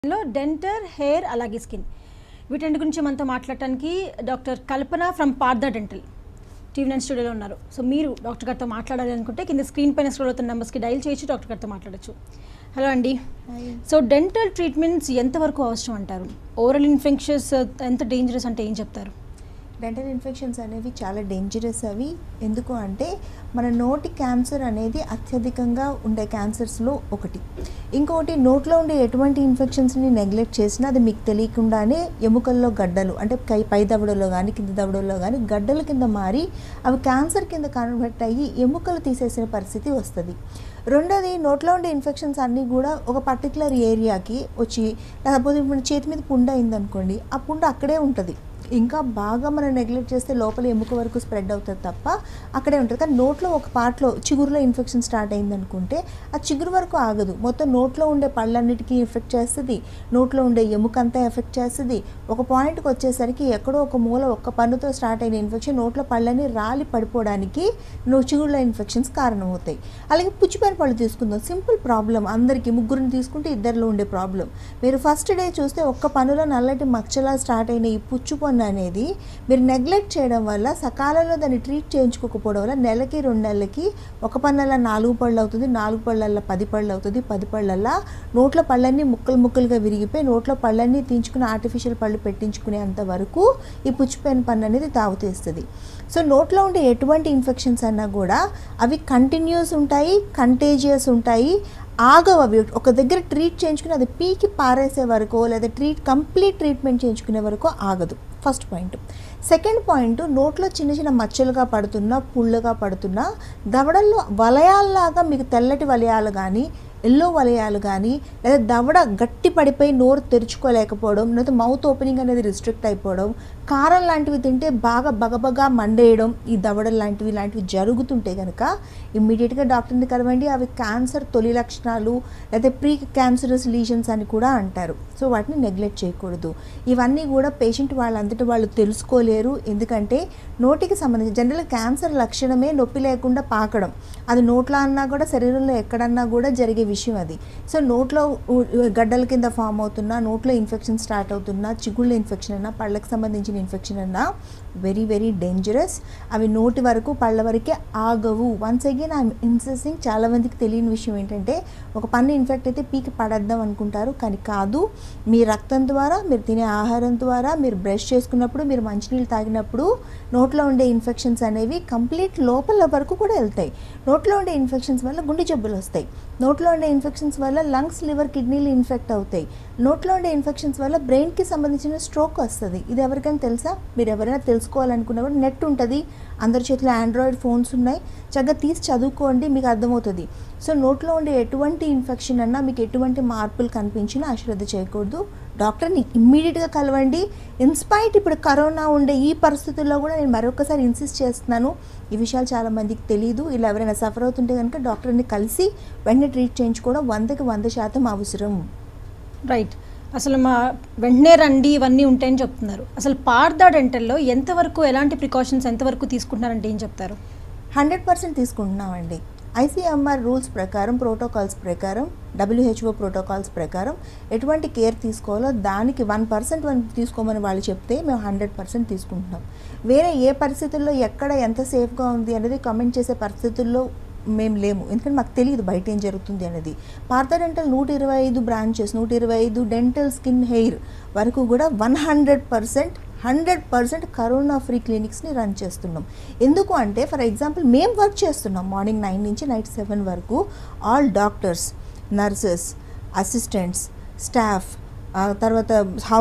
లో dental hair అలాగే skin వీటన్నిటి గురించి మనతో మాట్లాడటానికి doctor Kalpana from Partha dental TV nine స్టూడియోలో ఉన్నారు సో మీరు డాక్టర్ గారితో మాట్లాడాలి అనుకుంటే కింద స్క్రీన్ పైన స్క్రోల్ అవుతున్న నెంబర్స్కి డైల్ చేయొచ్చు డాక్టర్ గారితో మాట్లాడచ్చు హలో అండి సో డెంటల్ ట్రీట్మెంట్స్ ఎంతవరకు అవసరం అంటారు ఓరల్ ఇన్ఫెక్షన్స్ ఎంత డేంజరస్ అంటే ఏం చెప్తారు డెంటల్ ఇన్ఫెక్షన్స్ అనేవి చాలా డేంజరస్ అవి ఎందుకు అంటే మన నోటి క్యాన్సర్ అనేది అత్యధికంగా ఉండే క్యాన్సర్స్లో ఒకటి ఇంకొకటి నోట్లో ఉండే ఎటువంటి ఇన్ఫెక్షన్స్ని నెగ్లెక్ట్ చేసినా అది మీకు తెలియకుండానే ఎముకల్లో గడ్డలు అంటే కై పై దవడలో కానీ కింద దవడలో కానీ గడ్డల కింద మారి అవి క్యాన్సర్ కింద కన్వర్ట్ అయ్యి ఎముకలు తీసేసిన పరిస్థితి వస్తుంది రెండోది నోట్లో ఉండే ఇన్ఫెక్షన్స్ అన్నీ కూడా ఒక పర్టికులర్ ఏరియాకి వచ్చి లేకపోతే మన చేతి మీద పుండు అయిందనుకోండి ఆ పుండు అక్కడే ఉంటుంది ఇంకా బాగా మనం నెగ్లెక్ట్ చేస్తే లోపల ఎముక వరకు స్ప్రెడ్ అవుతుంది తప్ప అక్కడే ఉంటుంది కానీ నోట్లో ఒక పార్ట్లో చిగురులో ఇన్ఫెక్షన్ స్టార్ట్ అయింది అనుకుంటే ఆ చిగురు వరకు ఆగదు మొత్తం నోట్లో ఉండే పళ్ళన్నిటికీ ఎఫెక్ట్ చేస్తుంది నోట్లో ఉండే ఎముక అంతా ఎఫెక్ట్ చేస్తుంది ఒక పాయింట్కి వచ్చేసరికి ఎక్కడో ఒక మూల ఒక్క పన్నుతో స్టార్ట్ అయిన ఇన్ఫెక్షన్ నోట్లో పళ్ళని రాలి పడిపోవడానికి నో చిగురులో ఇన్ఫెక్షన్స్ కారణమవుతాయి అలాగే పుచ్చిపోయిన పళ్ళు తీసుకుందాం సింపుల్ ప్రాబ్లం అందరికీ ముగ్గురిని తీసుకుంటే ఇద్దరిలో ఉండే ప్రాబ్లం మీరు ఫస్ట్ డే చూస్తే ఒక్క పనులో నల్లటి మచ్చలా స్టార్ట్ అయిన ఈ పుచ్చు పన్ను అనేది మీరు నెగ్లెక్ట్ చేయడం వల్ల సకాలంలో దాన్ని ట్రీట్ చేయించుకోకపోవడం వల్ల నెలకి రెండు నెలలకి ఒక పళ్ళల్లో నాలుగు పళ్ళు అవుతుంది నాలుగు పళ్ళల్లో పది పళ్ళు అవుతుంది పది పళ్ళల్లో నోట్లో పళ్ళన్నీ ముక్కలు ముక్కలుగా విరిగిపోయి నోట్లో పళ్ళన్నీ తీయించుకుని ఆర్టిఫిషియల్ పళ్ళు పెట్టించుకునేంత వరకు ఈ పుచ్చిపోయిన పన్ను అనేది తాగుతీస్తుంది సో నోట్లో ఉండే ఎటువంటి ఇన్ఫెక్షన్స్ అన్నా కూడా అవి కంటిన్యూస్ ఉంటాయి కంటేజియస్ ఉంటాయి ఆగవు అవి ఒక దగ్గర ట్రీట్ చేయించుకుని అది పీకి పారేసే వరకు లేదా ట్రీట్ కంప్లీట్ ట్రీట్మెంట్ చేయించుకునే వరకు ఆగదు ఫస్ట్ పాయింట్ సెకండ్ పాయింట్ నోట్లో చిన్న చిన్న మచ్చలుగా పడుతున్నా పుళ్ళుగా పడుతున్నా దవడల్లో వలయాల్లాగా మీకు తెల్లటి వలయాలు కానీ ఎల్లో వలయాలు కానీ లేదా దవడ గట్టి పడిపోయి నోరు తెరుచుకోలేకపోవడం లేదా మౌత్ ఓపెనింగ్ అనేది రిస్ట్రిక్ట్ అయిపోవడం కారం లాంటివి తింటే బాగా బగబగా మండేయడం ఈ దవడ లాంటివి లాంటివి జరుగుతుంటే కనుక ఇమ్మీడియట్గా డాక్టర్ని కలవండి అవి క్యాన్సర్ తొలి లక్షణాలు లేదా ప్రీ క్యాన్సరస్ లీజన్స్ అని కూడా అంటారు సో వాటిని నెగ్లెక్ట్ చేయకూడదు ఇవన్నీ కూడా పేషెంట్ వాళ్ళంతటి వాళ్ళు తెలుసుకోలేరు ఎందుకంటే నోటికి సంబంధించి జనరల్ క్యాన్సర్ లక్షణమే నొప్పి లేకుండా పాకడం అది నోట్లో అన్నా కూడా శరీరంలో ఎక్కడన్నా కూడా జరిగే విషయం అది సో నోట్లో ఉ- గడ్డల కింద ఫామ్ అవుతున్నా నోట్లో ఇన్ఫెక్షన్ స్టార్ట్ అవుతున్నా చిగుళ్ళ ఇన్ఫెక్షన్ అన్నా పళ్ళకి సంబంధించిన ఇన్ఫెక్షన్ అన్నా వెరీ వెరీ డేంజరస్ అవి నోటి వరకు పళ్ళ వరకే ఆగవు వన్స్ అగైన్ ఐఎమ్ ఇన్సిస్టింగ్ చాలా మందికి తెలియని విషయం ఏంటంటే ఒక పన్ను ఇన్ఫెక్ట్ అయితే పీకి పడేద్దాం అనుకుంటారు కానీ కాదు మీ రక్తం ద్వారా మీరు తినే ఆహారం ద్వారా మీరు బ్రష్ చేసుకున్నప్పుడు మీరు మంచినీళ్ళు తాగినప్పుడు నోట్లో ఉండే ఇన్ఫెక్షన్స్ అనేవి కంప్లీట్ లోపల వరకు కూడా వెళ్తాయి నోట్లో ఉండే ఇన్ఫెక్షన్స్ వల్ల గుండె జబ్బులు వస్తాయి నోట్లో ఉండే ఇన్ఫెక్షన్స్ వల్ల లంగ్స్ లివర్ కిడ్నీలు ఇన్ఫెక్ట్ అవుతాయి నోట్లో ఉండే ఇన్ఫెక్షన్స్ వల్ల బ్రెయిన్కి సంబంధించిన స్ట్రోక్ వస్తుంది ఇది ఎవరికైనా తెలుసా మీరు ఎవరైనా తెలుసుకోవాలనుకున్నా కూడా నెట్ ఉంటుంది అందరి చేతిలో ఆండ్రాయిడ్ ఫోన్స్ ఉన్నాయి చక్కగా తీసి చదువుకోండి మీకు అర్థమవుతుంది సో నోట్లో ఉండే ఎటువంటి ఇన్ఫెక్షన్ అన్నా మీకు ఎటువంటి మార్పులు కనిపించినా అశ్రద్ధ చేయకూడదు డాక్టర్ని ఇమ్మీడియట్గా కలవండి ఇన్స్పైట్ ఇప్పుడు కరోనా ఉండే ఈ పరిస్థితుల్లో కూడా నేను మరొకసారి ఇన్సిస్ట్ చేస్తున్నాను ఈ విషయాలు చాలా మందికి తెలియదు ఇలా ఎవరైనా సఫర్ అవుతుంటే కనుక డాక్టర్ని కలిసి వెంటనే ట్రీట్ చేయించుకోవడం వందకి వంద శాతం అవసరం రైట్ అసలు మా వెంటనే రండి ఇవన్నీ ఉంటాయని చెప్తున్నారు అసలు పార్దా డెంటల్లో ఎంతవరకు ఎలాంటి ప్రికాషన్స్ ఎంతవరకు తీసుకుంటున్నారంటే ఏం చెప్తారు హండ్రెడ్ పర్సెంట్ తీసుకుంటున్నామండి ఐసీఎంఆర్ రూల్స్ ప్రకారం ప్రోటోకాల్స్ ప్రకారం డబ్ల్యూహెచ్ఓ ప్రోటోకాల్స్ ప్రకారం ఎటువంటి కేర్ తీసుకోవాలో దానికి వన్ పర్సెంట్ తీసుకోమని వాళ్ళు చెప్తే మేము హండ్రెడ్ పర్సెంట్ తీసుకుంటున్నాం వేరే ఏ పరిస్థితుల్లో ఎక్కడ ఎంత సేఫ్గా ఉంది అనేది కమెంట్ చేసే పరిస్థితుల్లో మేము లేము ఎందుకంటే మాకు తెలియదు బయట ఏం జరుగుతుంది అనేది పార్థ డెంటల్ నూట ఇరవై ఐదు బ్రాంచెస్ నూట ఇరవై ఐదు డెంటల్ స్కిన్ హెయిర్ వరకు కూడా one hundred percent hundred percent corona free క్లినిక్స్ని రన్ చేస్తున్నాం ఎందుకు అంటే ఫర్ ఎగ్జాంపుల్ మేము వర్క్ చేస్తున్నాం మార్నింగ్ నైన్ నుంచి నైట్ సెవెన్ వరకు all doctors nurses assistants staff తర్వాత హౌ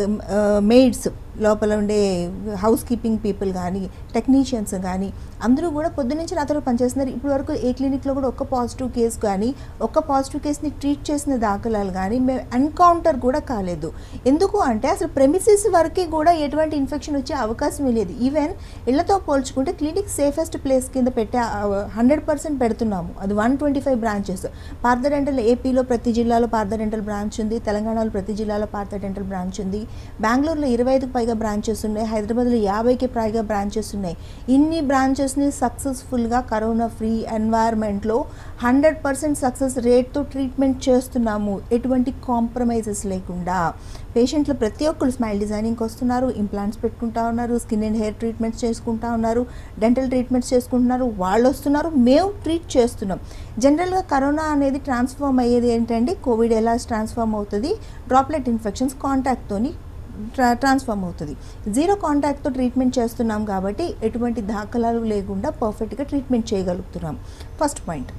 మెయిడ్స్ లోపల ఉండే హౌస్ కీపింగ్ పీపుల్ కానీ టెక్నీషియన్స్ కానీ అందరూ కూడా పొద్దునుంచి నాతో పనిచేస్తున్నారు ఇప్పటి వరకు ఏ క్లినిక్లో కూడా ఒక్క పాజిటివ్ కేసు కానీ ఒక్క పాజిటివ్ కేసుని ట్రీట్ చేసిన దాఖలాలు కానీ మేము ఎన్కౌంటర్ కూడా కాలేదు ఎందుకు అంటే అసలు ప్రెమిసిస్ వరకు కూడా ఎటువంటి ఇన్ఫెక్షన్ వచ్చే అవకాశం లేదు ఈవెన్ ఇళ్లతో పోల్చుకుంటే క్లినిక్ సేఫెస్ట్ ప్లేస్ కింద పెట్టే హండ్రెడ్ పర్సెంట్ పెడుతున్నాము అది one twenty five branches Partha dental ఏపీలో ప్రతి జిల్లాలో పార్థ డెంటల్ బ్రాంచ్ ఉంది తెలంగాణలో ప్రతి జిల్లాలో పార్థ డెంటల్ బ్రాంచ్ ఉంది బెంగళూరులో ఇరవై ఐదుకు పైగా పైగా బ్రాంచెస్ ఉన్నాయి హైదరాబాద్లో యాభైకి పైగా బ్రాంచెస్ ఉన్నాయి ఇన్ని బ్రాంచెస్ని సక్సెస్ఫుల్గా కరోనా ఫ్రీ ఎన్వైర్న్మెంట్లో హండ్రెడ్ పర్సెంట్ సక్సెస్ రేట్తో ట్రీట్మెంట్ చేస్తున్నాము ఎటువంటి కాంప్రమైజెస్ లేకుండా పేషెంట్లు ప్రతి ఒక్కరు స్మైల్ డిజైనింగ్కి వస్తున్నారు ఇంప్లాంట్స్ పెట్టుకుంటా ఉన్నారు స్కిన్ అండ్ హెయిర్ ట్రీట్మెంట్స్ చేసుకుంటా ఉన్నారు డెంటల్ ట్రీట్మెంట్స్ చేసుకుంటున్నారు వాళ్ళు వస్తున్నారు మేము ట్రీట్ చేస్తున్నాం జనరల్గా కరోనా అనేది ట్రాన్స్ఫార్మ్ అయ్యేది ఏంటంటే కోవిడ్ ఎలా ట్రాన్స్ఫార్మ్ అవుతుంది డ్రాప్లెట్ ఇన్ఫెక్షన్స్ కాంటాక్ట్తోని ట్రా ట్రాన్స్ఫార్మ్ అవుతుంది జీరో కాంటాక్ట్తో ట్రీట్మెంట్ చేస్తున్నాం కాబట్టి ఎటువంటి దాఖలాలు లేకుండా పర్ఫెక్ట్గా ట్రీట్మెంట్ చేయగలుగుతున్నాం first point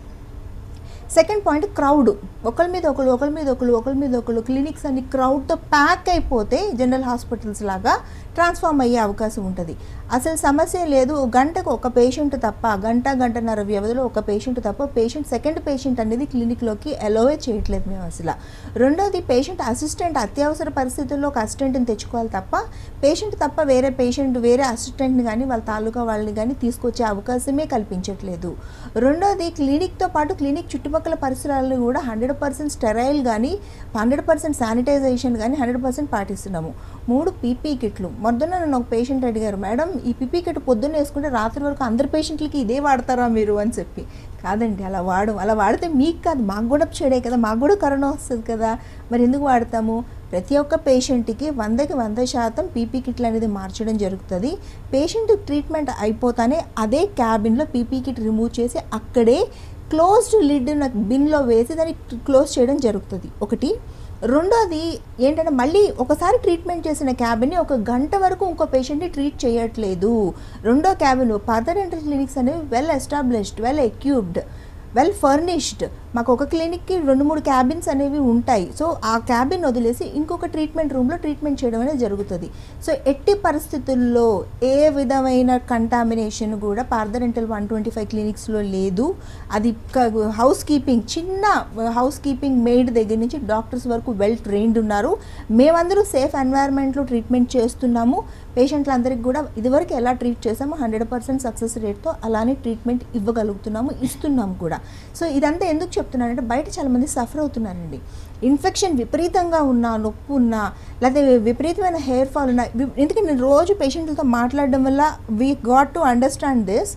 second point crowd ఒకరి మీద ఒకరు ఒకరి మీద ఒకరు ఒకరి మీద ఒకరు క్లినిక్స్ అన్ని క్రౌడ్తో ప్యాక్ అయిపోతే జనరల్ హాస్పిటల్స్ లాగా ట్రాన్స్ఫార్మ్ అయ్యే అవకాశం ఉంటుంది అసలు సమస్య లేదు గంటకు ఒక పేషెంట్ తప్ప గంట గంటన్నర వ్యవధిలో ఒక పేషెంట్ తప్ప పేషెంట్ సెకండ్ పేషెంట్ అనేది క్లినిక్లోకి అలోవే చేయట్లేదు మేము అసలు రెండోది పేషెంట్ అసిస్టెంట్ అత్యవసర పరిస్థితుల్లో ఒక అసిస్టెంట్ని తెచ్చుకోవాలి తప్ప పేషెంట్ తప్ప వేరే పేషెంట్ వేరే అసిస్టెంట్ని కానీ వాళ్ళ తాలూకా వాళ్ళని కానీ తీసుకొచ్చే అవకాశమే కల్పించట్లేదు రెండోది క్లినిక్తో పాటు క్లినిక్ చుట్టుపక్కల పరిసరాలను కూడా హండ్రెడ్ పర్సెంట్ స్టెరైల్ కానీ హండ్రెడ్ పర్సెంట్ శానిటైజేషన్ కానీ హండ్రెడ్ పర్సెంట్ పాటిస్తున్నాము మూడు పీపీ కిట్లు మొదన నన్ను ఒక పేషెంట్ అడిగారు మేడం ఈ పీపీ కిట్ పొద్దున్న వేసుకుంటే రాత్రి వరకు అందరి పేషెంట్లకి ఇదే వాడతారా మీరు అని చెప్పి కాదండి అలా వాడు అలా వాడితే మీకు కాదు మాకు కూడా చెడే కదా మాకు కూడా కరోనా వస్తుంది కదా మరి ఎందుకు వాడతాము ప్రతి ఒక్క పేషెంట్కి వందకి వంద శాతం పీపీ కిట్లు అనేది మార్చడం జరుగుతుంది పేషెంట్ ట్రీట్మెంట్ అయిపోతానే అదే క్యాబిన్లో పీపీ కిట్ రిమూవ్ చేసి అక్కడే క్లోజ్డ్ లిడ్ బిన్లో వేసి దాన్ని క్లోజ్ చేయడం జరుగుతుంది ఒకటి రెండోది ఏంటంటే మళ్ళీ ఒకసారి ట్రీట్మెంట్ చేసిన క్యాబిన్ని ఒక గంట వరకు ఇంకో పేషెంట్ని ట్రీట్ చేయట్లేదు రెండో క్యాబిన్ పదర్ డెంటల్ క్లినిక్స్ అనేవి well established well equipped well furnished మాకు ఒక క్లినిక్కి రెండు మూడు క్యాబిన్స్ అనేవి ఉంటాయి సో ఆ క్యాబిన్ వదిలేసి ఇంకొక ట్రీట్మెంట్ రూమ్లో ట్రీట్మెంట్ చేయడం అనేది జరుగుతుంది సో ఎట్టి పరిస్థితుల్లో ఏ విధమైన కంటామినేషన్ కూడా పార్దరెంటల్ వన్ ట్వంటీ ఫైవ్ క్లినిక్స్లో లేదు అది హౌస్ కీపింగ్ చిన్న హౌస్ కీపింగ్ మెయిడ్ దగ్గర నుంచి డాక్టర్స్ వరకు వెల్ ట్రైన్డ్ ఉన్నారు మేమందరూ సేఫ్ ఎన్వైర్న్మెంట్లో ట్రీట్మెంట్ చేస్తున్నాము పేషెంట్లందరికీ కూడా ఇదివరకు ఎలా ట్రీట్ చేసామో హండ్రెడ్ పర్సెంట్ సక్సెస్ రేట్తో అలానే ట్రీట్మెంట్ ఇవ్వగలుగుతున్నాము ఇస్తున్నాము కూడా సో ఇదంతా ఎందుకు చెప్తున్నానంటే బయట చాలామంది సఫర్ అవుతున్నారండి ఇన్ఫెక్షన్ విపరీతంగా ఉన్నా నొప్పి ఉన్నా లేకపోతే విపరీతమైన హెయిర్ ఫాల్ ఉన్నా వి- ఎందుకంటే నేను రోజు పేషెంట్లతో మాట్లాడడం వల్ల we got to understand this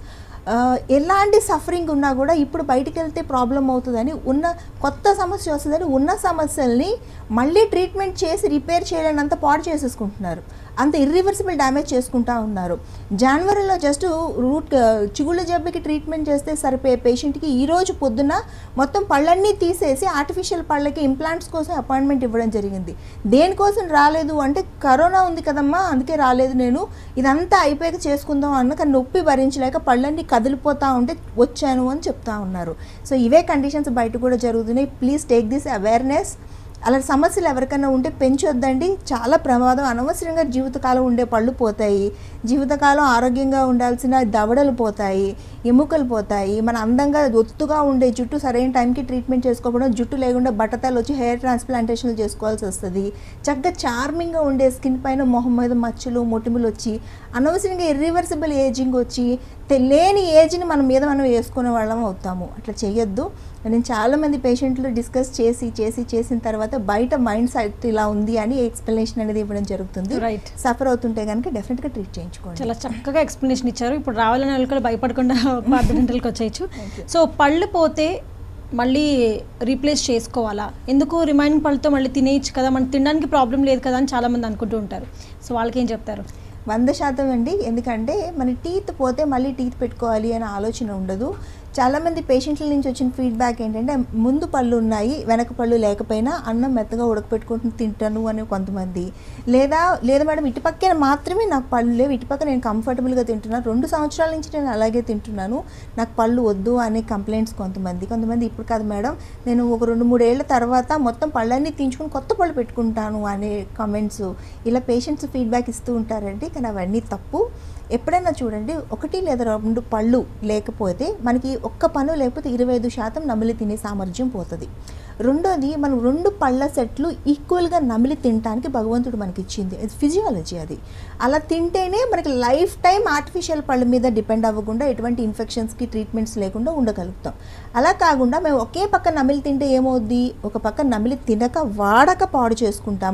ఎలాంటి సఫరింగ్ ఉన్నా కూడా ఇప్పుడు బయటికి వెళ్తే ప్రాబ్లం అవుతుందని ఉన్న కొత్త సమస్య వస్తుందని ఉన్న సమస్యల్ని మళ్ళీ ట్రీట్మెంట్ చేసి రిపేర్ చేయలేనంత పాడు చేసేసుకుంటున్నారు అంత ఇర్రివర్సిబుల్ డ్యామేజ్ చేసుకుంటా ఉన్నారు జనవరిలో జస్ట్ రూట్ చిగుళ్ళ జబ్బుకి ట్రీట్మెంట్ చేస్తే సరిపోయే పేషెంట్కి ఈ రోజు పొద్దున మొత్తం పళ్ళన్నీ తీసేసి ఆర్టిఫిషియల్ పళ్ళకి ఇంప్లాంట్స్ కోసం అపాయింట్మెంట్ ఇవ్వడం జరిగింది దేనికోసం రాలేదు అంటే కరోనా ఉంది కదమ్మా అందుకే రాలేదు నేను ఇదంతా అయిపోయాక చేసుకుందాం అన్న కానీ నొప్పి భరించలేక పళ్ళన్నీ కదిలిపోతూ ఉంటే వచ్చాను అని చెప్తా ఉన్నారు సో ఇవే కండిషన్స్ బయట కూడా జరుగుతున్నాయి ప్లీజ్ టేక్ దిస్ అవేర్నెస్ అలాంటి సమస్యలు ఎవరికైనా ఉంటే పెంచొద్దండి చాలా ప్రమాదం అనవసరంగా జీవితకాలం ఉండే పళ్ళు పోతాయి జీవితకాలం ఆరోగ్యంగా ఉండాల్సిన దవడలు పోతాయి ఎముకలు పోతాయి మన అందంగా ఒత్తుగా ఉండే జుట్టు సరైన టైంకి ట్రీట్మెంట్ చేసుకోవడం జుట్టు లేకుండా బట్టతలు వచ్చి హెయిర్ ట్రాన్స్ప్లాంటేషన్లు చేసుకోవాల్సి వస్తుంది చక్కగా చార్మింగ్గా ఉండే స్కిన్ పైన మొహం మీద మచ్చలు మొటిములు వచ్చి అనవసరంగా ఇర్రివర్సిబుల్ ఏజింగ్ వచ్చి తెలియని ఏజ్ని మన మీద మనం వేసుకునే వాళ్ళం అవుతాము అట్లా చేయొద్దు నేను చాలామంది పేషెంట్లు డిస్కస్ చేసి చేసి చేసిన తర్వాత బయట మైండ్ సెట్ ఇలా ఉంది అని ఎక్స్ప్లెనేషన్ అనేది ఇవ్వడం జరుగుతుంది Right. సఫర్ అవుతుంటే కనుక డెఫినెట్గా ట్రీట్ చేయించుకోండి చాలా చక్కగా ఎక్స్ప్లెనేషన్ ఇచ్చారు ఇప్పుడు రావాలని వాళ్ళు కూడా భయపడకుండా పాత డెంటల్కి వచ్చేయచ్చు Thank you. సో పళ్ళు పోతే మళ్ళీ రీప్లేస్ చేసుకోవాలా ఎందుకు రిమైనింగ్ పళ్ళతో మళ్ళీ తినేయచ్చు కదా మనకి తినడానికి ప్రాబ్లం లేదు కదా అని చాలామంది అనుకుంటూ ఉంటారు సో వాళ్ళకి ఏం చెప్తారు వంద శాతం అండి ఎందుకంటే మన టీత్ పోతే మళ్ళీ టీత్ పెట్టుకోవాలి అనే ఆలోచన ఉండదు చాలామంది పేషెంట్ల నుంచి వచ్చిన ఫీడ్బ్యాక్ ఏంటంటే ముందు పళ్ళు ఉన్నాయి వెనక పళ్ళు లేకపోయినా అన్నం మెత్తగా ఉడకపెట్టుకుంటూ తింటాను అని కొంతమంది లేదా లేదా మేడం ఇటుపక్కన మాత్రమే నాకు పళ్ళు లేవు ఇటుపక్క నేను కంఫర్టబుల్గా తింటున్నాను రెండు సంవత్సరాల నుంచి నేను అలాగే తింటున్నాను నాకు పళ్ళు వద్దు అనే కంప్లైంట్స్ కొంతమంది కొంతమంది ఇప్పుడు కాదు మేడం నేను ఒక రెండు మూడేళ్ల తర్వాత మొత్తం పళ్ళన్నీ తీయించుకుని కొత్త పళ్ళు పెట్టుకుంటాను అనే కామెంట్స్ ఇలా పేషెంట్స్ ఫీడ్బ్యాక్ ఇస్తూ ఉంటారండి కానీ అవన్నీ తప్పు ఎప్పుడైనా చూడండి ఒకటి లేదా రెండు పళ్ళు లేకపోతే మనకి ఒక్క పన్ను లేకపోతే ఇరవై ఐదు శాతం నమిలి తినే సామర్థ్యం పోతుంది రెండోది మనం రెండు పళ్ళ సెట్లు ఈక్వల్గా నమిలి తినడానికి భగవంతుడు మనకి ఇచ్చింది అది ఫిజియాలజీ అది అలా తింటేనే మనకి లైఫ్ టైం ఆర్టిఫిషియల్ పళ్ళ మీద డిపెండ్ అవ్వకుండా ఎటువంటి ఇన్ఫెక్షన్స్కి ట్రీట్మెంట్స్ లేకుండా ఉండగలుగుతాం అలా కాకుండా మేము ఒకే పక్క నమిలి తింటే ఏమవుద్ది ఒక పక్క నమిలి తినక వాడక పాడు చేసుకుంటాము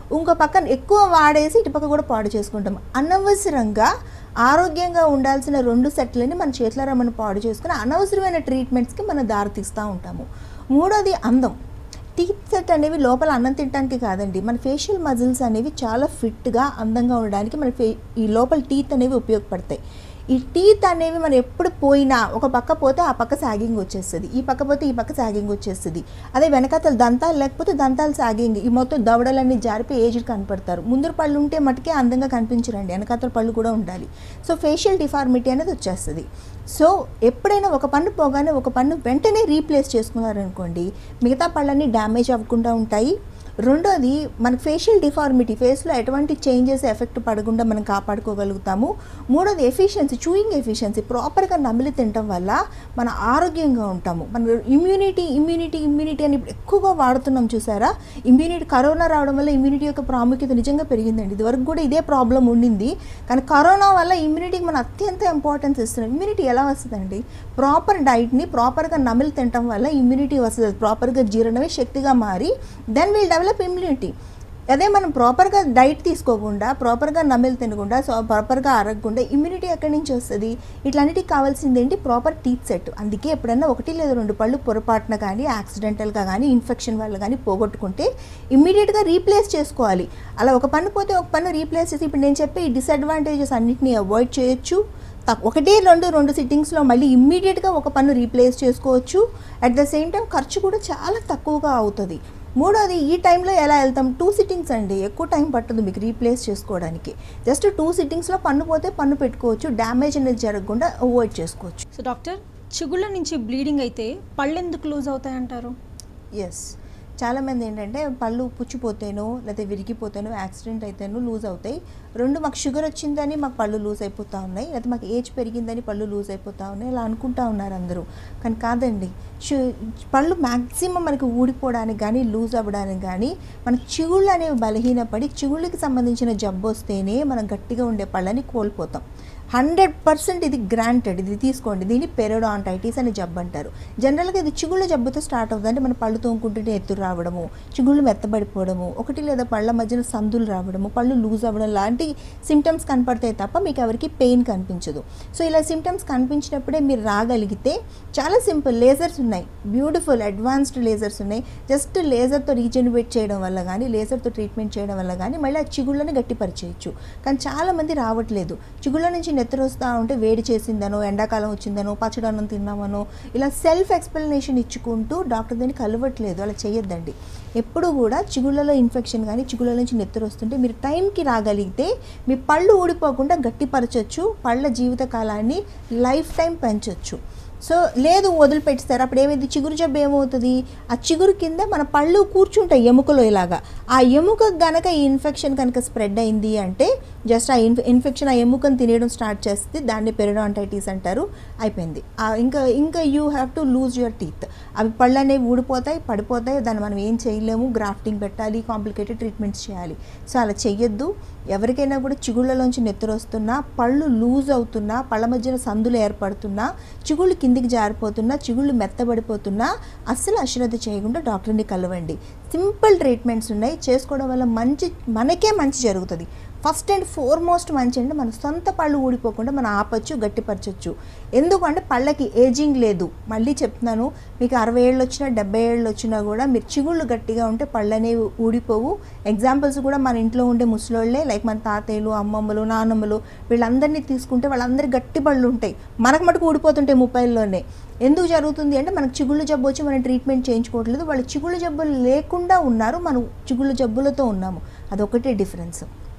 ఇంకో పక్కన ఎక్కువ వాడేసి ఇటు పక్క కూడా పాడు చేసుకుంటాం అనవసరంగా ఆరోగ్యంగా ఉండాల్సిన రెండు సెట్లని మన చేతులారా మనం పాడు చేసుకుని అనవసరమైన ట్రీట్మెంట్స్కి మనం దారితీస్తూ ఉంటాము మూడోది అందం టీత్ సెట్ అనేవి లోపల అన్నం తినడానికి కాదండి మన ఫేషియల్ మజిల్స్ అనేవి చాలా ఫిట్గా అందంగా ఉండడానికి మన ఫే ఈ లోపల టీత్ అనేవి ఉపయోగపడతాయి ఈ టీత్ అనేవి మనం ఎప్పుడు పోయినా ఒక పక్క పోతే ఆ పక్క సాగింగ్ వచ్చేస్తుంది ఈ పక్క పోతే ఈ పక్క సాగింగ్ వచ్చేస్తుంది అదే వెనకాతల దంతాలు లేకపోతే దంతాలు సాగింగ్ ఈ మొత్తం దవడలన్నీ జారిపోయి ఏజ్డ్ కనపడతారు ముందర పళ్ళు ఉంటే మటుకే అందంగా కనిపించరండి వెనకాతల పళ్ళు కూడా ఉండాలి సో ఫేషియల్ డిఫార్మిటీ అనేది వచ్చేస్తుంది సో ఎప్పుడైనా ఒక పన్ను పోగానే ఒక పన్ను వెంటనే రీప్లేస్ చేసుకున్నారనుకోండి మిగతా పళ్ళన్నీ డ్యామేజ్ అవ్వకుండా ఉంటాయి రెండోది మన ఫేషియల్ డిఫార్మిటీ ఫేస్లో ఎటువంటి చేంజెస్ ఎఫెక్ట్ పడకుండా మనం కాపాడుకోగలుగుతాము మూడోది ఎఫిషియన్సీ చూయింగ్ ఎఫిషియన్సీ ప్రాపర్గా నమిలి తినటం వల్ల మన ఆరోగ్యంగా ఉంటాము మన ఇమ్యూనిటీ ఇమ్యూనిటీ ఇమ్యూనిటీ అని ఇప్పుడు ఎక్కువగా వాడుతున్నాం చూసారా ఇమ్యూనిటీ కరోనా రావడం వల్ల ఇమ్యూనిటీ యొక్క ప్రాముఖ్యత నిజంగా పెరిగిందండి ఇదివరకు కూడా ఇదే ప్రాబ్లం ఉండింది కానీ కరోనా వల్ల ఇమ్యూనిటీకి మనం అత్యంత ఇంపార్టెన్స్ ఇస్తున్నాం ఇమ్యూనిటీ ఎలా వస్తుందండి ప్రాపర్ డైట్ని ప్రాపర్గా నమిలి తినటం వల్ల ఇమ్యూనిటీ వస్తుంది ప్రాపర్గా జీర్ణమే శక్తిగా మారి దెన్ విల్ డెవలప్ ఇమ్యూనిటీ అదే మనం ప్రాపర్గా డైట్ తీసుకోకుండా ప్రాపర్గా నమిలి తినకుండా సో ప్రాపర్గా అరగకుండా ఇమ్యూనిటీ ఎక్కడి నుంచి వస్తుంది ఇట్లన్నిటికి కావాల్సింది ఏంటి ప్రాపర్ టీత్ సెట్ అందుకే ఎప్పుడైనా ఒకటి లేదా రెండు పళ్ళు పొరపాటున కానీ యాక్సిడెంటల్గా కానీ ఇన్ఫెక్షన్ వల్ల కానీ పోగొట్టుకుంటే ఇమ్మీడియట్గా రీప్లేస్ చేసుకోవాలి అలా ఒక పన్ను పోతే ఒక పన్ను రీప్లేస్ చేసి ఇప్పుడు నేను చెప్పే ఈ డిసడ్వాంటేజెస్ అన్నిటిని అవాయిడ్ చేయొచ్చు తక్- ఒకటి రెండు రెండు సిట్టింగ్స్లో మళ్ళీ ఇమ్మీడియట్గా ఒక పన్ను రీప్లేస్ చేసుకోవచ్చు అట్ ద సేమ్ టైం ఖర్చు కూడా చాలా తక్కువగా అవుతుంది మూడోది ఈ టైంలో ఎలా వెళ్తాం టూ సిట్టింగ్స్ అండి ఎక్కువ టైం పట్టదు మీకు రీప్లేస్ చేసుకోవడానికి జస్ట్ టూ సిట్టింగ్స్లో పన్ను పోతే పన్ను పెట్టుకోవచ్చు డ్యామేజ్ అనేది జరగకుండా అవాయిడ్ చేసుకోవచ్చు సో డాక్టర్ చిగుళ్ళ నుంచి బ్లీడింగ్ అయితే పళ్ళు ఎందుకు లూజ్ అవుతాయంటారు ఎస్ చాలామంది ఏంటంటే పళ్ళు పుచ్చిపోతేనో లేకపోతే విరిగిపోతేనో యాక్సిడెంట్ అయితేనో లూజ్ అవుతాయి రెండు మాకు షుగర్ వచ్చిందని మాకు పళ్ళు లూజ్ అయిపోతూ ఉన్నాయి లేకపోతే మాకు ఏజ్ పెరిగిందని పళ్ళు లూజ్ అయిపోతూ ఉన్నాయి ఇలా అనుకుంటా ఉన్నారు అందరూ కానీ కాదండి షు పళ్ళు మ్యాక్సిమం మనకి ఊడిపోవడానికి కానీ లూజ్ అవ్వడానికి కానీ మనకి చిగుళ్ళు అనేవి బలహీనపడి చిగుళ్ళకి సంబంధించిన జబ్బు వస్తేనే మనం గట్టిగా ఉండే పళ్ళని కోల్పోతాం హండ్రెడ్ పర్సెంట్ ఇది గ్రాంటెడ్ ఇది తీసుకోండి దీన్ని పెరోడాంటైటిస్ అని జబ్బు అంటారు జనరల్గా ఇది చిగుళ్ళ జబ్బుతో స్టార్ట్ అవుతుంది అంటే మన పళ్ళు తోముకుంటుంటే ఎత్తురు రావడము చిగుళ్ళు మెత్తబడిపోవడము ఒకటి లేదా పళ్ళ మధ్యన సందులు రావడము పళ్ళు లూజ్ అవ్వడం లాంటి సిమ్టమ్స్ కనపడతాయి తప్ప మీకు ఎవరికి పెయిన్ కనిపించదు సో ఇలా సిమ్టమ్స్ కనిపించినప్పుడే మీరు రాగలిగితే చాలా సింపుల్ లేజర్స్ ఉన్నాయి బ్యూటిఫుల్ అడ్వాన్స్డ్ లేజర్స్ ఉన్నాయి జస్ట్ లేజర్తో రీజనరేట్ చేయడం వల్ల కానీ లేజర్తో ట్రీట్మెంట్ చేయడం వల్ల కానీ మళ్ళీ ఆ చిగుళ్ళని గట్టిపరిచేయచ్చు కానీ చాలామంది రావట్లేదు చిగుళ్ళ నుంచి నెత్తరు వస్తూ ఉంటే వేడి చేసిందనో ఎండాకాలం వచ్చిందనో పచ్చడన్నం తిన్నామనో ఇలా సెల్ఫ్ ఎక్స్ప్లెనేషన్ ఇచ్చుకుంటూ డాక్టర్ దాన్ని కలవట్లేదు అలా చేయొద్దండి ఎప్పుడు కూడా చిగుళ్ళలో ఇన్ఫెక్షన్ కానీ చిగుళ్ళ నుంచి నెత్తరు వస్తుంటే మీరు టైంకి రాగలిగితే మీ పళ్ళు ఊడిపోకుండా గట్టిపరచచ్చు పళ్ళ జీవిత కాలాన్ని లైఫ్ టైం పెంచవచ్చు సో లేదు వదిలిపెట్టిస్తారు అప్పుడు ఏమైంది చిగురు జబ్బు ఏమవుతుంది ఆ చిగురు కింద మన పళ్ళు కూర్చుంటాయి ఎముకలో ఇలాగా ఆ ఎముక గనక ఈ ఇన్ఫెక్షన్ కనుక స్ప్రెడ్ అయింది అంటే జస్ట్ ఆ ఇన్ఫె ఇన్ఫెక్షన్ ఆ ఎముకను తినేయడం స్టార్ట్ చేస్తే దాన్ని పెరిడాంటైటిస్ అంటారు అయిపోయింది ఆ ఇంకా ఇంకా you have to lose your teeth అవి పళ్ళు అనేవి ఊడిపోతాయి పడిపోతాయి దాన్ని మనం ఏం చేయలేము గ్రాఫ్టింగ్ పెట్టాలి కాంప్లికేటెడ్ ట్రీట్మెంట్స్ చేయాలి సో అలా చెయ్యొద్దు ఎవరికైనా కూడా చిగుళ్ళలోంచి నెత్తరు వస్తున్నా పళ్ళు లూజ్ అవుతున్నా పళ్ళ మధ్యన సందులు ఏర్పడుతున్నా చిగుళ్ళు కిందికి జారిపోతున్నా చిగుళ్ళు మెత్తబడిపోతున్నా అస్సలు అశ్రద్ధ చేయకుండా డాక్టర్ని కలవండి సింపుల్ ట్రీట్మెంట్స్ ఉన్నాయి చేసుకోవడం వల్ల మంచి మనకే మంచి జరుగుతుంది ఫస్ట్ అండ్ ఫోర్మోస్ట్ మంచి అంటే మన సొంత పళ్ళు ఊడిపోకుండా మనం ఆపచ్చు గట్టిపరచచ్చు ఎందుకంటే పళ్ళకి ఏజింగ్ లేదు మళ్ళీ చెప్తున్నాను మీకు అరవై ఏళ్ళు వచ్చినా డెబ్బై ఏళ్ళు వచ్చినా కూడా మీరు చిగుళ్ళు గట్టిగా ఉంటే పళ్ళు అనేవి ఊడిపోవు ఎగ్జాంపుల్స్ కూడా మన ఇంట్లో ఉండే ముసలోళ్ళే లైక్ మన తాతయ్యలు అమ్మమ్మలు నాన్నమ్మలు వీళ్ళందరినీ తీసుకుంటే వాళ్ళందరి గట్టి పళ్ళు ఉంటాయి మనకు మటుకు ఊడిపోతుంటాయి ముప్పైల్లోనే ఎందుకు జరుగుతుంది అంటే మనకు చిగుళ్ళు జబ్బు వచ్చి మనం ట్రీట్మెంట్ చేయించుకోవట్లేదు వాళ్ళు చిగుళ్ళు జబ్బులు లేకుండా ఉన్నారు మనం చిగుళ్ళు జబ్బులతో ఉన్నాము అదొకటే difference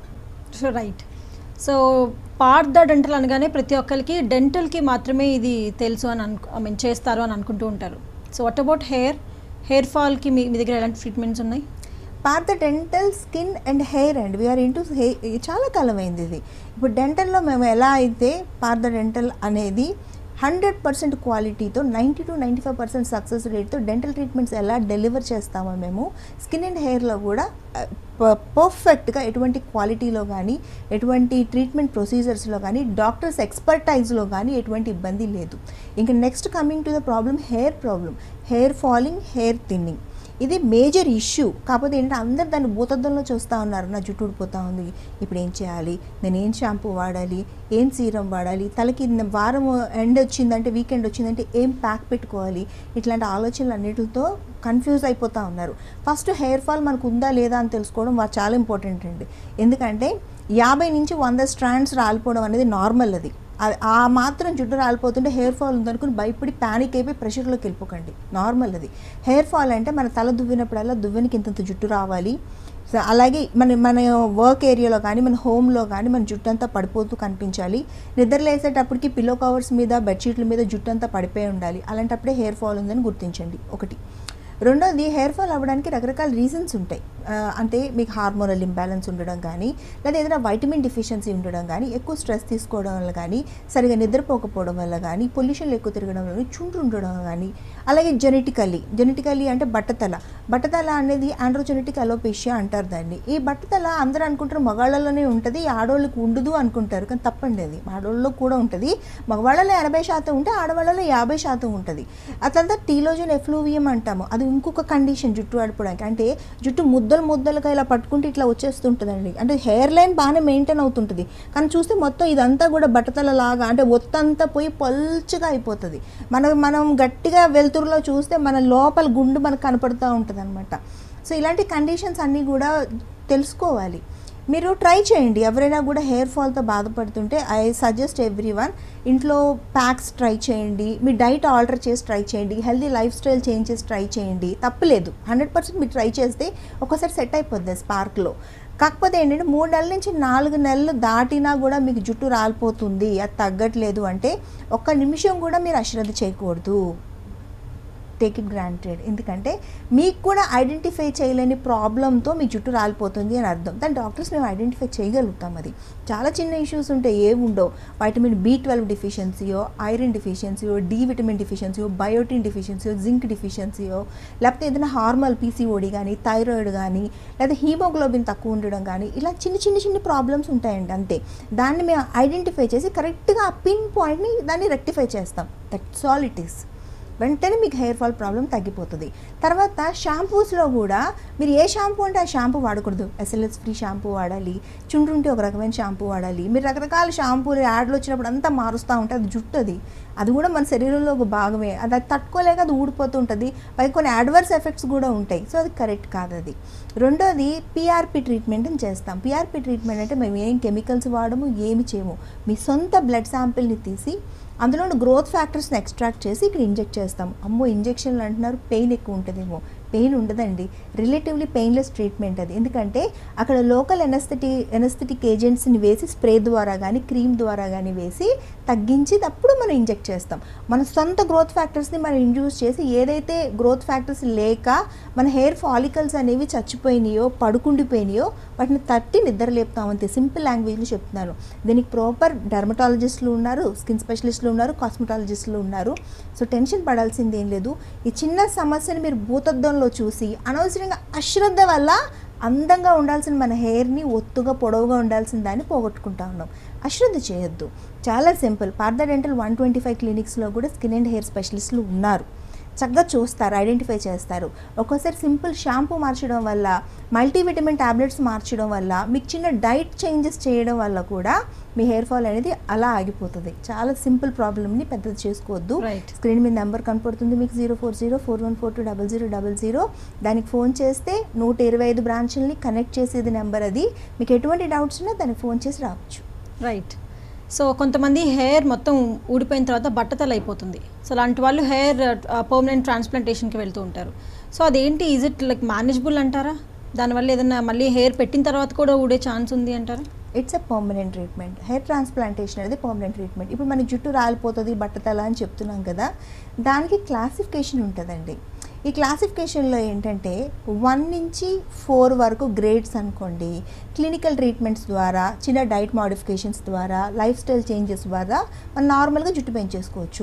so right so Partha dental అనగానే ప్రతి ఒక్కరికి డెంటల్కి మాత్రమే ఇది తెలుసు అని అనుకు ఐ మీన్ చేస్తారు అని అనుకుంటూ ఉంటారు so what about hair hair ఫాల్కి మీ మీ దగ్గర ఎలాంటి ట్రీట్మెంట్స్ ఉన్నాయి Partha dental skin and hair and we're into చాలా కాలం అయింది ఇది ఇప్పుడు డెంటల్లో మేము ఎలా అయితే పార్ద డెంటల్ అనేది హండ్రెడ్ పర్సెంట్ క్వాలిటీతో ninety two ninety five percent success రేట్తో డెంటల్ ట్రీట్మెంట్స్ ఎలా డెలివర్ చేస్తామో మేము స్కిన్ అండ్ హెయిర్లో కూడా పర్ఫెక్ట్గా ఎటువంటి క్వాలిటీలో కానీ ఎటువంటి ట్రీట్మెంట్ ప్రొసీజర్స్లో కానీ డాక్టర్స్ ఎక్స్పర్టైజ్లో కానీ ఎటువంటి ఇబ్బంది లేదు ఇంకా next coming to the problem hair problem hair falling hair thinning ఇది మేజర్ ఇష్యూ కాకపోతే ఏంటంటే అందరు దాన్ని భూతద్దంలో చూస్తూ ఉన్నారు నా జుట్టు ఊడిపోతూ ఉంది ఇప్పుడు ఏం చేయాలి నేను ఏం షాంపూ వాడాలి ఏం సీరం వాడాలి తలకి న- వారం ఎండ్ వచ్చిందంటే వీకెండ్ వచ్చిందంటే ఏం ప్యాక్ పెట్టుకోవాలి ఇట్లాంటి ఆలోచనలు అన్నిటితో కన్ఫ్యూజ్ అయిపోతూ ఉన్నారు ఫస్ట్ హెయిర్ ఫాల్ మనకు ఉందా లేదా అని తెలుసుకోవడం వా- చాలా ఇంపార్టెంట్ అండి ఎందుకంటే యాభై నుంచి వంద స్ట్రాండ్స్ రాలిపోవడం అనేది నార్మల్ అది అది- ఆ మాత్రం జుట్టు రాలిపోతుంటే హెయిర్ ఫాల్ ఉందనుకుని భయపడి ప్యానిక్ అయిపోయి ప్రెషర్లోకి వెళ్ళిపోకండి నార్మల్ అది హెయిర్ ఫాల్ అంటే మన తల దువ్వినప్పుడల్లా దువ్వెనికి ఇంతంత జుట్టు రావాలి సో అలాగే మన మన వర్క్ ఏరియాలో కానీ మన హోమ్లో కానీ మన జుట్టు అంతా పడిపోతూ కనిపించాలి నిద్ర లేసేటప్పటికి పిల్లో కవర్స్ మీద బెడ్షీట్ల మీద జుట్టు అంతా పడిపోయి ఉండాలి అలాంటప్పుడే హెయిర్ ఫాల్ ఉందని గుర్తించండి ఒకటి రెండోది హెయిర్ ఫాల్ అవ్వడానికి రకరకాల రీజన్స్ ఉంటాయి ఆ, అంటే మీకు హార్మోనల్ ఇంబ్యాలెన్స్ ఉండడం కానీ లేదా ఏదైనా వైటమిన్ డిఫిషియన్సీ ఉండడం కానీ ఎక్కువ స్ట్రెస్ తీసుకోవడం వల్ల కానీ సరిగా నిద్రపోకపోవడం వల్ల కానీ పొల్యూషన్లో ఎక్కువ తిరగడం వల్ల కానీ చుండ్రు ఉండడం కానీ అలాగే జెనెటికల్లీ జెనెటికల్లీ అంటే బట్టతల బట్టతల అనేది ఆండ్రోజెనెటిక్ అలోపేషియా అంటారు దాన్ని ఈ బట్టతల అందరూ అనుకుంటారు మగవాళ్ళలోనే ఉంటుంది ఆడవాళ్ళకి ఉండదు అనుకుంటారు కానీ తప్పండి అది ఆడవాళ్ళలో కూడా ఉంటుంది మగవాళ్ళలో ఎనభై శాతం ఉంటే ఆడవాళ్ళలో యాభై శాతం ఉంటుంది అట్లంతా టీలోజన్ ఎఫ్లూవియం అంటాము అది ఇంకొక కండిషన్ జుట్టు ఆడిపోవడానికి అంటే జుట్టు ముద్దలు ముద్దలుగా ఇలా పట్టుకుంటే ఇట్లా వచ్చేస్తుంటుందండి అంటే హెయిర్ లైన్ బాగానే మెయింటైన్ అవుతుంటుంది కానీ చూస్తే మొత్తం ఇదంతా కూడా బట్టతల లాగా అంటే ఒత్తంతా పోయి పల్చగా అయిపోతుంది మన మనం గట్టిగా వెలుతురులో చూస్తే మన లోపల గుండు మనకు కనపడుతూ ఉంటుంది అనమాట సో ఇలాంటి కండిషన్స్ అన్నీ కూడా తెలుసుకోవాలి మీరు ట్రై చేయండి ఎవరైనా కూడా హెయిర్ ఫాల్తో బాధపడుతుంటే ఐ సజెస్ట్ ఎవ్రీ వన్ ఇంట్లో ప్యాక్స్ ట్రై చేయండి మీ డైట్ ఆల్టర్ చేసి ట్రై చేయండి హెల్దీ లైఫ్ స్టైల్ చేంజ్ చేసి ట్రై చేయండి తప్పులేదు హండ్రెడ్ పర్సెంట్ మీరు ట్రై చేస్తే ఒకసారి సెట్ అయిపోద్ది స్పార్క్లో కాకపోతే ఏంటంటే మూడు నెలల నుంచి నాలుగు నెలలు దాటినా కూడా మీకు జుట్టు రాలిపోతుంది అది తగ్గట్లేదు అంటే ఒక్క నిమిషం కూడా మీరు అశ్రద్ధ చేయకూడదు టేక్ ఇట్ గ్రాంటెడ్ ఎందుకంటే మీకు కూడా ఐడెంటిఫై చేయలేని ప్రాబ్లంతో మీ జుట్టు రాలిపోతుంది అని అర్థం దాని డాక్టర్స్ మేము ఐడెంటిఫై చేయగలుగుతాం అది చాలా చిన్న ఇష్యూస్ ఉంటాయి ఏమి ఉండవు వైటమిన్ బి ట్వెల్వ్ డిఫిషియన్సీయో ఐరన్ డిఫిషియన్సీయో డి విటమిన్ డిఫిషియన్సీయో బయోటిన్ డిఫిషియన్సీయో జింక్ డిఫిషియన్సీయో లేకపోతే ఏదైనా హార్మల్ పీసీఓడి కానీ థైరాయిడ్ కానీ లేదా హీమోగ్లోబిన్ తక్కువ ఉండడం కానీ ఇలా చిన్న చిన్న చిన్న ప్రాబ్లమ్స్ ఉంటాయండి అంతే దాన్ని మేము ఐడెంటిఫై చేసి కరెక్ట్గా ఆ పిన్ పాయింట్ని దాన్ని రెక్టిఫై చేస్తాం దట్స్ ఆల్ ఇట్ ఈస్ వెంటనే మీకు హెయిర్ ఫాల్ ప్రాబ్లం తగ్గిపోతుంది తర్వాత షాంపూస్లో కూడా మీరు ఏ షాంపూ అంటే ఆ షాంపూ వాడకూడదు ఎస్ఎల్ఎస్ ఫ్రీ షాంపూ వాడాలి చుండ్రుంటే ఒక రకమైన షాంపూ వాడాలి మీరు రకరకాల షాంపూలు యాడ్లు వచ్చినప్పుడు అంతా మారుస్తూ ఉంటే అది జుట్టు అది అది కూడా మన శరీరంలో ఒక భాగమే అది అది తట్టుకోలేక అది ఊడిపోతూ ఉంటుంది పైగా కొన్ని అడ్వర్స్ ఎఫెక్ట్స్ కూడా ఉంటాయి సో అది కరెక్ట్ కాదు అది రెండోది పిఆర్పి ట్రీట్మెంట్ అని చేస్తాం పిఆర్పి ట్రీట్మెంట్ అంటే మేము ఏం కెమికల్స్ వాడము ఏమి చేయము మీ సొంత బ్లడ్ శాంపిల్ని తీసి అందులో గ్రోత్ ఫ్యాక్టర్స్ని ఎక్స్ట్రాక్ట్ చేసి ఇక్కడ ఇంజెక్ట్ చేస్తాం అమ్మో ఇంజెక్షన్లు అంటున్నారు పెయిన్ ఎక్కువ ఉంటుందేమో పెయిన్ ఉండదండి రిలేటివ్లీ పెయిన్లెస్ ట్రీట్మెంట్ అది ఎందుకంటే అక్కడ లోకల్ ఎనస్థెటి ఎనస్థెటిక్ ఏజెంట్స్ని వేసి స్ప్రే ద్వారా కానీ క్రీమ్ ద్వారా కానీ వేసి తగ్గించి అప్పుడు మనం ఇంజెక్ట్ చేస్తాం మన సొంత గ్రోత్ ఫ్యాక్టర్స్ని మనం ఇండ్యూస్ చేసి ఏదైతే గ్రోత్ ఫ్యాక్టర్స్ లేక మన హెయిర్ ఫాలికల్స్ అనేవి చచ్చిపోయినాయో పడుకుండిపోయినాయో వాటిని తట్టి నిద్ర లేపుతాం అంతే సింపుల్ లాంగ్వేజ్లో చెప్తున్నాను దీనికి ప్రాపర్ డర్మటాలజిస్టులు ఉన్నారు స్కిన్ స్పెషలిస్టులు ఉన్నారు కాస్మెటాలజిస్టులు ఉన్నారు సో టెన్షన్ పడాల్సింది ఏం లేదు ఈ చిన్న సమస్యని మీరు భూతద్దంలో చూసి అనవసరంగా అశ్రద్ధ వల్ల అందంగా ఉండాల్సిన మన హెయిర్ని ఒత్తుగా పొడవుగా ఉండాల్సిన దాన్ని పోగొట్టుకుంటా ఉన్నాం అశ్రద్ధ చేయొద్దు చాలా simple Partha dental one twenty five క్లినిక్స్లో కూడా స్కిన్ అండ్ హెయిర్ స్పెషలిస్టులు ఉన్నారు చక్కగా చూస్తారు ఐడెంటిఫై చేస్తారు ఒక్కోసారి సింపుల్ షాంపూ మార్చడం వల్ల మల్టీవిటమిన్ టాబ్లెట్స్ మార్చడం వల్ల మీకు చిన్న డైట్ చేంజెస్ చేయడం వల్ల కూడా మీ హెయిర్ ఫాల్ అనేది అలా ఆగిపోతుంది చాలా సింపుల్ ప్రాబ్లమ్ని పెద్దది చేసుకోవద్దు Right. స్క్రీన్ మీద నెంబర్ కనపడుతుంది మీకు zero four zero four one four two double zero double zero దానికి ఫోన్ చేస్తే నూట ఇరవై ఐదు బ్రాంచుల్ని కనెక్ట్ చేసేది నెంబర్ అది మీకు ఎటువంటి డౌట్స్ ఉన్నా దానికి ఫోన్ చేసి రావచ్చు రైట్ సో కొంతమంది హెయిర్ మొత్తం ఊడిపోయిన తర్వాత బట్టతల అయిపోతుంది సో అలాంటి వాళ్ళు హెయిర్ పర్మనెంట్ ట్రాన్స్ప్లాంటేషన్కి వెళ్తూ ఉంటారు సో అదేంటి ఈజ్ ఇట్ లైక్ మేనేజబుల్ అంటారా దానివల్ల ఏదైనా మళ్ళీ హెయిర్ పెట్టిన తర్వాత కూడా ఊడే ఛాన్స్ ఉంది అంటారా it's a permanent treatment hair transplantation అనేది పర్మనెంట్ ట్రీట్మెంట్ ఇప్పుడు మన జుట్టు రాలిపోతుంది బట్టతల అని చెప్తున్నాం కదా దానికి క్లాసిఫికేషన్ ఉంటుందండి ఈ క్లాసిఫికేషన్లో ఏంటంటే వన్ నుంచి ఫోర్ వరకు గ్రేడ్స్ అనుకోండి క్లినికల్ ట్రీట్మెంట్స్ ద్వారా చిన్న డైట్ మాడిఫికేషన్స్ ద్వారా లైఫ్ స్టైల్ చేంజెస్ ద్వారా మనం నార్మల్గా జుట్టు పెంచేసుకోవచ్చు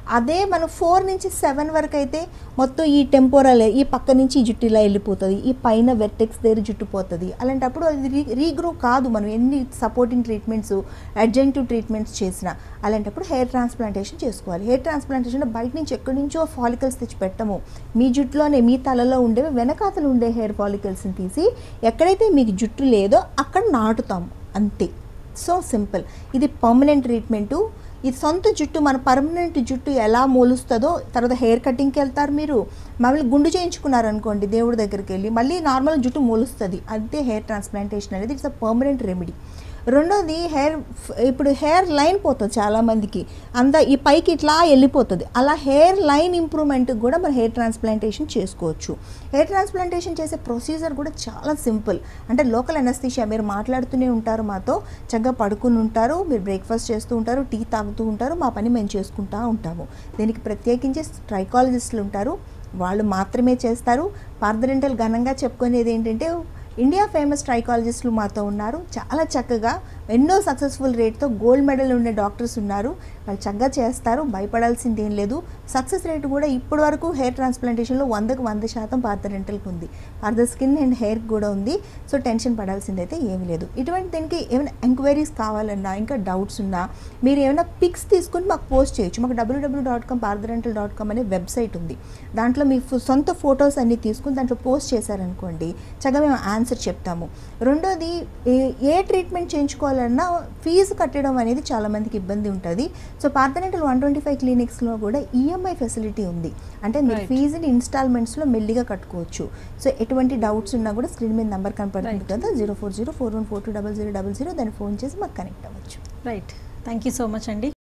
అదే మనం ఫోర్ నుంచి సెవెన్ వరకు అయితే మొత్తం ఈ టెంపోరల్ ఈ పక్క నుంచి ఈ జుట్టు ఇలా వెళ్ళిపోతుంది ఈ పైన వెర్టెక్స్ దగ్గర జుట్టు పోతుంది అలాంటప్పుడు అది రీ రీగ్రో కాదు మనం ఎన్ని సపోర్టింగ్ ట్రీట్మెంట్స్ అడ్జెంటివ్ ట్రీట్మెంట్స్ చేసినా అలాంటప్పుడు హెయిర్ ట్రాన్స్ప్లాంటేషన్ చేసుకోవాలి హెయిర్ ట్రాన్స్ప్లాంటేషన్ బయట నుంచి ఎక్కడి నుంచో ఫాలికల్స్ తెచ్చి పెట్టము మీ జుట్టులోనే మీ తలలో ఉండేవి వెనకాతలు ఉండే హెయిర్ ఫాలికల్స్ని తీసి ఎక్కడైతే మీకు జుట్టు లేదో అక్కడ నాటుతాము అంతే సో సింపుల్ ఇది పర్మనెంట్ ట్రీట్మెంటు ఇది సొంత జుట్టు మన పర్మనెంట్ జుట్టు ఎలా మూలుస్తుందో తర్వాత హెయిర్ కటింగ్కి వెళ్తారు మీరు మమ్మల్ని గుండు చేయించుకున్నారు అనుకోండి దేవుడి దగ్గరికి వెళ్ళి మళ్ళీ నార్మల్ జుట్టు మూలుస్తుంది అంతే హెయిర్ ట్రాన్స్ప్లాంటేషన్ అనేది ఇట్స్ అ పర్మనెంట్ రెమెడీ రెండోది హెయిర్ ఇప్పుడు హెయిర్ లైన్ పోతుంది చాలామందికి అంత ఈ పైకి ఇట్లా వెళ్ళిపోతుంది అలా హెయిర్ లైన్ ఇంప్రూవ్మెంట్ కూడా మనం హెయిర్ ట్రాన్స్ప్లాంటేషన్ చేసుకోవచ్చు హెయిర్ ట్రాన్స్ప్లాంటేషన్ చేసే ప్రొసీజర్ కూడా చాలా సింపుల్ అంటే లోకల్ అనస్థీషియా మీరు మాట్లాడుతూనే ఉంటారు మాతో చక్కగా పడుకుని ఉంటారు మీరు బ్రేక్ఫాస్ట్ చేస్తూ ఉంటారు టీ తాగుతూ ఉంటారు మా పని మేము చేసుకుంటూ ఉంటాము దీనికి ప్రత్యేకించి ట్రైకాలజిస్టులు ఉంటారు వాళ్ళు మాత్రమే చేస్తారు పార్దరెంటల్ ఘనంగా చెప్పుకునేది ఏంటంటే ఇండియా ఫేమస్ ట్రైకాలజిస్టులు మాతో ఉన్నారు చాలా చక్కగా ఎన్నో సక్సెస్ఫుల్ రేట్తో గోల్డ్ మెడల్ ఉండే డాక్టర్స్ ఉన్నారు వాళ్ళు చక్కగా చేస్తారు భయపడాల్సింది ఏం లేదు సక్సెస్ రేట్ కూడా ఇప్పటి వరకు హెయిర్ ట్రాన్స్ప్లాంటేషన్లో వందకు వంద శాతం పార్థరెంటల్కి ఉంది పార్థ స్కిన్ అండ్ హెయిర్ కూడా ఉంది సో టెన్షన్ పడాల్సింది అయితే ఏమీ లేదు ఇటువంటి దీనికి ఏమైనా ఎంక్వైరీస్ కావాలన్నా ఇంకా డౌట్స్ ఉన్నా మీరు ఏమైనా పిక్స్ తీసుకుని మాకు పోస్ట్ చేయొచ్చు మాకు WWW dot com Partha dental dot com అనే వెబ్సైట్ ఉంది దాంట్లో మీ ఫు- సొంత ఫొటోస్ అన్ని తీసుకుని దాంట్లో పోస్ట్ చేశారనుకోండి చక్కగా మేము ఆన్సర్ చెప్తాము రెండోది ఏ- ఏ ట్రీట్మెంట్ చేయించుకోవాలన్నా ఫీజు కట్టడం అనేది చాలామందికి ఇబ్బంది ఉంటుంది so Partha dental one twenty five క్లినిక్స్లో కూడా ఈఎంఐ ఫెసిలిటీ ఉంది అంటే మీరు Right. ఫీజుని ఇన్స్టాల్మెంట్స్లో మెల్లిగా కట్టుకోవచ్చు సో ఎటువంటి డౌట్స్ ఉన్నా కూడా స్క్రీన్ మీద నెంబర్ కనపడుతుంది Right. కదా zero four zero four one four two double zero double zero దాన్ని ఫోన్ చేసి మాకు కనెక్ట్ అవ్వచ్చు right thank you so much అండి